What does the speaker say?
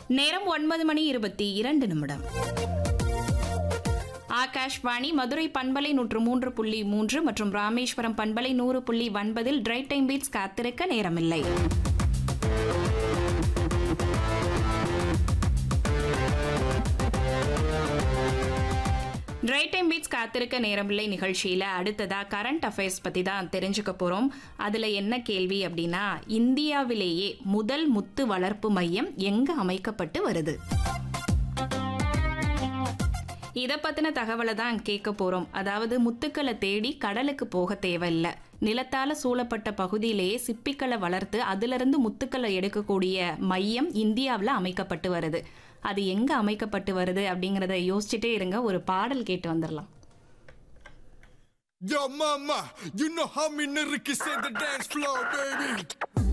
நேரம் ஒன்பது மணி இருபத்தி இரண்டு நிமிடம் ஆகாஷ்வாணி மதுரை பண்பலை நூற்று மூன்று புள்ளி மூன்று மற்றும் ராமேஸ்வரம் பண்பலை நூறு புள்ளி ஒன்பதில் ட்ரை டைம் பீட்ஸ் காத்திருக்க நேரமில்லை ட்ரை டைம் பீட்ஸ் காத்திருக்க நேரமில்லை நிகழ்ச்சியில் அடுத்ததா கரண்ட் அஃபேர்ஸ் பற்றி தான் தெரிஞ்சுக்க போகிறோம் அதில் என்ன கேள்வி அப்படின்னா இந்தியாவிலேயே முதல் முத்து வளர்ப்பு மையம் எங்கே அமைக்கப்பட்டு வருது இதை பற்றின தகவலை தான் கேட்க போகிறோம் அதாவது முத்துக்களை தேடி கடலுக்கு போக தேவையில்லை நிலத்தால சூழப்பட்ட பகுதியிலேயே சிப்பிக்களை வளர்த்து அதிலிருந்து முத்துக்களை எடுக்கக்கூடிய மையம் இந்தியாவில் அமைக்கப்பட்டு வருது அது எங்கே அமைக்கப்பட்டு வருது அப்படிங்கிறத யோசிச்சுட்டே இருங்க ஒரு பாடல் கேட்டு வந்துடலாம் Yo, mama, you know how me nigga can set the dance floor, baby.